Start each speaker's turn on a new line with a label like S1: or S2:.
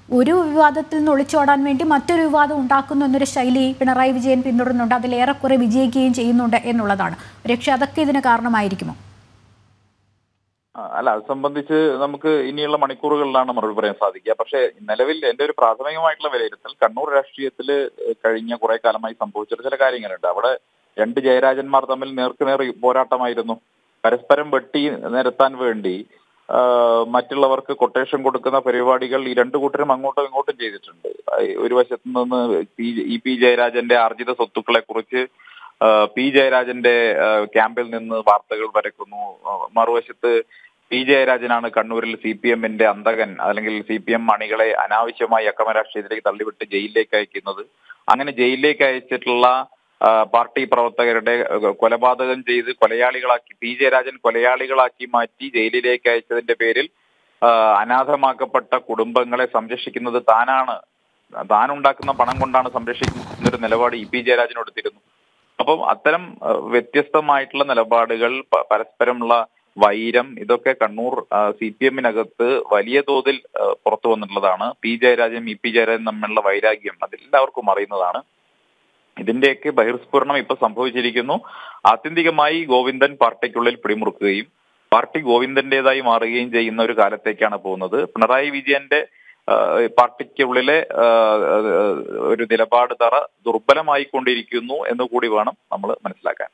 S1: ഒരു വിവാദത്തിൽ നിന്ന് ഒളിച്ചോടാൻ വേണ്ടി മറ്റൊരു വിവാദം ഉണ്ടാക്കുന്നു എന്നൊരു ശൈലി പിണറായി വിജയൻ പിന്തുടരുന്നുണ്ട് അതിലേറെക്കുറെ വിജയിക്കുകയും ചെയ്യുന്നുണ്ട് എന്നുള്ളതാണ് പക്ഷേ അതൊക്കെ ഇതിന് കാരണമായിരിക്കുമോ
S2: ആ, അല്ല അത് സംബന്ധിച്ച് നമുക്ക് ഇനിയുള്ള മണിക്കൂറുകളിലാണ് മറുപടി പറയാൻ സാധിക്കുക പക്ഷേ നിലവിൽ എന്റെ ഒരു പ്രാഥമികമായിട്ടുള്ള വിലയിരുത്തൽ കണ്ണൂർ രാഷ്ട്രീയത്തിൽ കഴിഞ്ഞ കുറെ കാലമായി സംഭവിച്ചിട്ട് ചില കാര്യങ്ങളുണ്ട് അവിടെ രണ്ട് ജയരാജന്മാർ തമ്മിൽ നേർക്കുനേർ പോരാട്ടമായിരുന്നു പരസ്പരം വെട്ടി നിരത്താൻ വേണ്ടി ആ, മറ്റുള്ളവർക്ക് കൊട്ടേഷൻ കൊടുക്കുന്ന പരിപാടികൾ ഈ രണ്ടു കൂട്ടരും അങ്ങോട്ടും ഇങ്ങോട്ടും ചെയ്തിട്ടുണ്ട് ആ, ഒരു വശത്തു നിന്ന് പി ഇ പി ജയരാജന്റെ ആർജിത സ്വത്തുക്കളെ കുറിച്ച് ആ, പി ജയരാജന്റെ ആ, ക്യാമ്പിൽ നിന്ന് വാർത്തകൾ വരക്കുന്നു ആ, മറുവശത്ത് പി ജയരാജനാണ് കണ്ണൂരിൽ സി പി എമ്മിന്റെ അന്തകൻ അല്ലെങ്കിൽ സി പി എം അണികളെ അനാവശ്യമായി അക്രമ രാഷ്ട്രീയത്തിലേക്ക് തള്ളിവിട്ട് ജയിലിലേക്ക് അയക്കുന്നത് അങ്ങനെ ജയിലിലേക്ക് അയച്ചിട്ടുള്ള ആ, പാർട്ടി പ്രവർത്തകരുടെ ആ, കൊലപാതകം ചെയ്ത് കൊലയാളികളാക്കി പി ജയരാജൻ കൊലയാളികളാക്കി മാറ്റി ജയിലിലേക്ക് അയച്ചതിന്റെ പേരിൽ ആ, അനാഥമാക്കപ്പെട്ട കുടുംബങ്ങളെ സംരക്ഷിക്കുന്നത് താനാണ് താൻ ഉണ്ടാക്കുന്ന പണം കൊണ്ടാണ് സംരക്ഷിക്കുന്ന ഒരു നിലപാട് ഇ പി ജയരാജൻ എടുത്തിരുന്നു അപ്പം അത്തരം ആ, വ്യത്യസ്തമായിട്ടുള്ള നിലപാടുകൾ പ- പരസ്പരമുള്ള വൈരം ഇതൊക്കെ കണ്ണൂർ സി പി എമ്മിനകത്ത് വലിയ തോതിൽ ആ, പുറത്തു വന്നിട്ടുള്ളതാണ് പി ജയരാജനും ഇ പി ജയരാജനും തമ്മിലുള്ള വൈരാഗ്യം അതെല്ലാവർക്കും അറിയുന്നതാണ് ഇതിന്റെയൊക്കെ ബഹിർസ്ഫുരണം ഇപ്പൊ സംഭവിച്ചിരിക്കുന്നു ആത്യന്തികമായി ഗോവിന്ദൻ പാർട്ടിക്കുള്ളിൽ പിടിമുറുക്കുകയും പാർട്ടി ഗോവിന്ദന്റേതായി മാറുകയും ചെയ്യുന്ന ഒരു കാലത്തേക്കാണ് പോകുന്നത് പിണറായി വിജയന്റെ ആ, പാർട്ടിക്കുള്ളിലെ ആ, ആ, ഒരു നിലപാട് തറ ദുർബലമായിക്കൊണ്ടിരിക്കുന്നു എന്ന് കൂടി വേണം നമ്മൾ മനസ്സിലാക്കാൻ